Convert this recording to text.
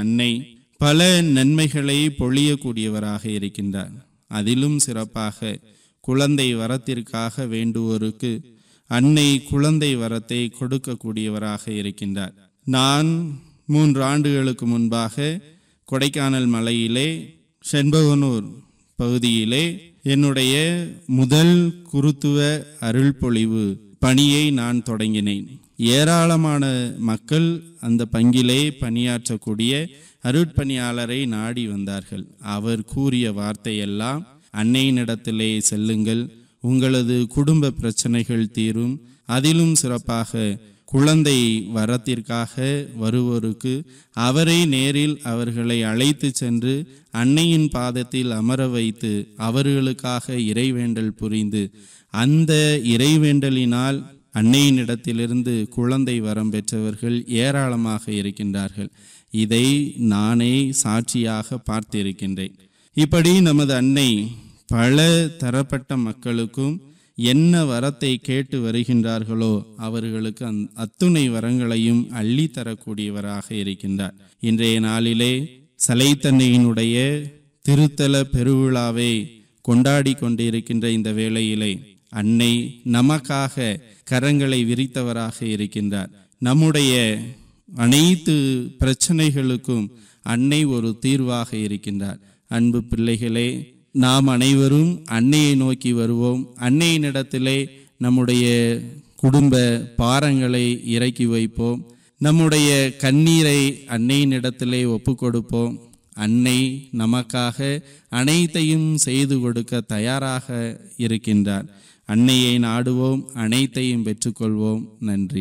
அன்னை பல நன்மைகளை பொழியக்கூடியவராக இருக்கின்றார் அதிலும் சிறப்பாக குழந்தை வரத்திற்காக வேண்டுவோருக்கு அன்னை குழந்தை வரத்தை கொடுக்கக்கூடியவராக இருக்கின்றார் நான் மூன்று ஆண்டுகளுக்கு முன்பாக கொடைக்கானல் மலையிலே செண்பகனூர் பகுதியிலே என்னுடைய முதல் குருத்துவ அருள்பொழிவு பணியை நான் தொடங்கினேன் ஏராளமான மக்கள் அந்த பங்கிலே பணியாற்றக்கூடிய அருட்பணியாளரை நாடி வந்தார்கள் அவர் கூறிய வார்த்தையெல்லாம் அன்னையினிடத்திலே செல்லுங்கள் உங்களது குடும்ப பிரச்சனைகள் தீரும் அதிலும் சிறப்பாக குழந்தை வரத்திற்காக வருவோருக்கு அவரை நேரில் அவர்களை அழைத்து சென்று அன்னையின் பாதத்தில் அமர வைத்து அவர்களுக்காக இறைவேண்டல் புரிந்து அந்த இறைவேண்டலினால் அன்னையினிடத்திலிருந்து குழந்தை வரம் பெற்றவர்கள் ஏராளமாக இருக்கின்றார்கள் இதை நானே சாட்சியாக பார்த்திருக்கின்றேன் இப்படி நமது அன்னை பல தரப்பட்ட மக்களுக்கும் என்ன வரத்தை கேட்டு வருகின்றார்களோ அவர்களுக்கு அந் அத்துணை வரங்களையும் அள்ளி தரக்கூடியவராக இருக்கின்றார் இன்றைய நாளிலே சலைத்தன்னையினுடைய திருத்தல பெருவிழாவை கொண்டாடி கொண்டிருக்கின்ற இந்த வேளையிலே அன்னை நமக்காக கரங்களை விரித்தவராக இருக்கின்றார் நம்முடைய அனைத்து பிரச்சனைகளுக்கும் அன்னை ஒரு தீர்வாக இருக்கின்றார் அன்பு பிள்ளைகளே நாம் அனைவரும் அன்னையை நோக்கி வருவோம் அன்னையினிடத்திலே நம்முடைய குடும்ப பாரங்களை இறக்கி வைப்போம் நம்முடைய கண்ணீரை அன்னையினிடத்திலே ஒப்பு கொடுப்போம் அன்னை நமக்காக அனைத்தையும் செய்து கொடுக்க தயாராக இருக்கின்றார் அன்னையை நாடுவோம் அனைத்தையும் பெற்றுக்கொள்வோம் நன்றி